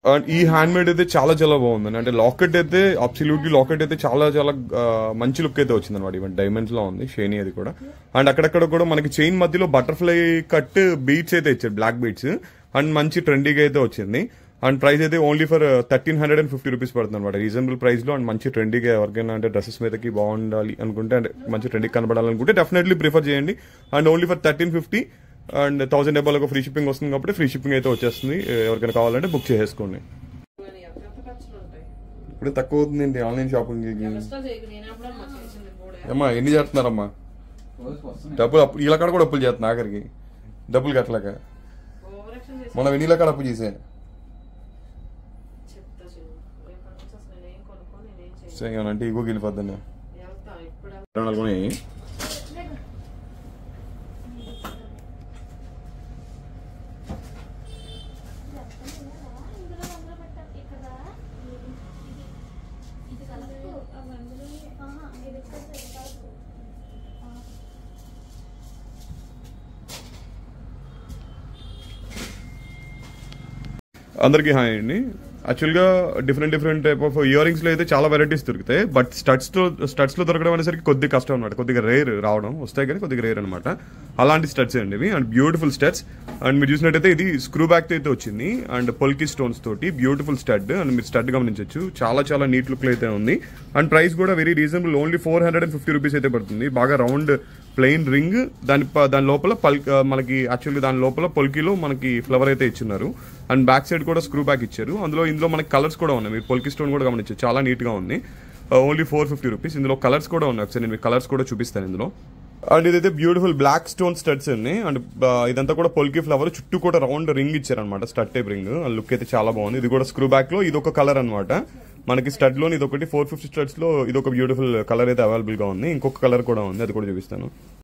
And ఈ hand made అయితే చాలా చాలా బాగుంది అంటే లాకెట్ అయితే అబ్సల్యూట్లీ లాకెట్ అయితే చాలా చాలా ఆ, మంచి లుక్ అయితే వచ్చింది అనమాట ఈవెన్ డైమండ్స్ లో ఉంది షేనీ అది కూడా అండ్ అక్కడక్కడ కూడా మనకి చైన్ మధ్యలో బటర్ఫ్లై కట్ బీట్స్ అయితే ఇచ్చారు బ్లాక్ బీట్స్ అండ్ మంచి ట్రెండీగా అయితే వచ్చింది అండ్ ప్రైస్ అయితే only for thirteen hundred and fifty rupees పడుతుంది అనమాట రీజనబుల్ ప్రైస్ లో అండ్ మంచి ట్రెండీగా ఎవరికైనా అంటే డ్రెస్సెస్ మీదకి బాగుండాలి అనుకుంటే అంటే మంచి ట్రెండీ కనబడాలనుకుంటే డెఫినెట్లీ ప్రిఫర్ చేయండి and only for thirteen fifty and thousand డబ్బాలకు ఫ్రీ షిప్పింగ్ వస్తుంది కాబట్టి ఫ్రీ షిప్పింగ్ అయితే వచ్చేస్తుంది ఎవరికైనా కావాలంటే బుక్ చేసేసుకోండి కానీ ఎంత ఎంత ఖర్చులు ఉంటాయి ఇప్పుడు తక్కువ అవుతుందండి ఆన్లైన్ షాపింగ్ ఎక్స్ట్రా చేయకు నేను ఎప్పుడమ్మా చేసింది కూడా అమ్మా ఎన్ని చేస్తున్నారమ్మా డబ్బులు అప్పు ఇలా కాడ కూడా అప్పులు చేస్తున్నా ఆఖరికి డబ్బులు కట్టలేక ఓవర్ యాక్షన్ చేసి మనం ఎన్ని కాడ అప్పు చేసే చెప్తా చెయ్యి రేపటి నుంచి అసలు నేనేం కొనుక్కొని నేనేం చేయను ఏమనంటే ఇగో గెలిపోద్దండి వెళ్తా ఇప్పుడు ఇరవై నాలుగు ఉన్నాయి. ఇందులో అందులో పెట్టాలి ఇక్కడ ఇది కలుపు అవి అందులో ఆహా ఇది ఇక్కడ కలుపు అందరికీ హాయ్ అండి యాక్చువల్గా different different type of ear rings లో అయితే చాలా వెరైటీస్ దొరుకుతాయి బట్ స్టడ్స్ లో స్టడ్స్ లో దొరకడం అనేసరికి కొద్దిగా కష్టం అనమాట కొద్దిగా రేర్ రావడం వస్తాయి కానీ కొద్దిగా రేర్ అనమాట అలాంటి స్టడ్స్ అండి ఇవి అండ్ బ్యూటిఫుల్ స్టడ్స్ అండ్ మీరు చూసినట్టయితే ఇది స్క్రూ బ్యాక్ అయితే వచ్చింది అండ్ పొల్కి స్టోన్స్ తోటి బ్యూటిఫుల్ స్టడ్ అండ్ మీరు స్టడ్ గమనించవచ్చు చాలా చాలా నీట్ లుక్ అయితే ఉంది అండ్ ప్రైస్ కూడా very reasonable only four hundred and fifty rupees అయితే పడుతుంది బాగా రౌండ్ ప్లెయిన్ రింగ్ దాని ప- దాని లోపల పల్ ఆ, మనకి యాక్చువల్గా దాని లోపల పొల్కిలో మనకి ఫ్లవర్ అయితే ఇచ్చిన్నారు అండ్ బ్యాక్ సైడ్ కూడా స్క్రూ బ్యాక్ ఇచ్చారు అందులో ఇందులో మనకి కలర్స్ కూడా ఉన్నాయి మీరు పొల్కి స్టోన్ కూడా గమనించచ్చు చాలా నీట్ గా ఉంది ఓన్లీ ఫోర్ ఫిఫ్టీ రూపీస్ ఇందులో కలర్స్ కూడా ఉన్నాయి ఒకసారి నేను మీకు కలర్స్ కూడా చూపిస్తాను ఇందులో అండ్ ఇదైతే బ్యూటిఫుల్ బ్లాక్ స్టోన్ స్టడ్స్ అండి అండ్ ఆ, ఇదంతా కూడా పొల్కి ఫ్లవర్ చుట్టూ కూడా రౌండ్ రింగ్ ఇచ్చారనమాట స్టడ్ టైప్ రింగ్ లుక్ అయితే చాలా బాగుంది ఇది కూడా స్క్రూ బ్యాక్ లో ఇది ఒక కలర్ అనమాట మనకి స్టడ్ లో ఇది ఒకటి ఫోర్ ఫిఫ్టీ స్టడ్స్ లో ఇది ఒక బ్యూటిఫుల్ కలర్ అయితే అవైలబుల్ గా ఉంది ఇంకొక కలర్ కూడా ఉంది అది కూడా చూపిస్తాను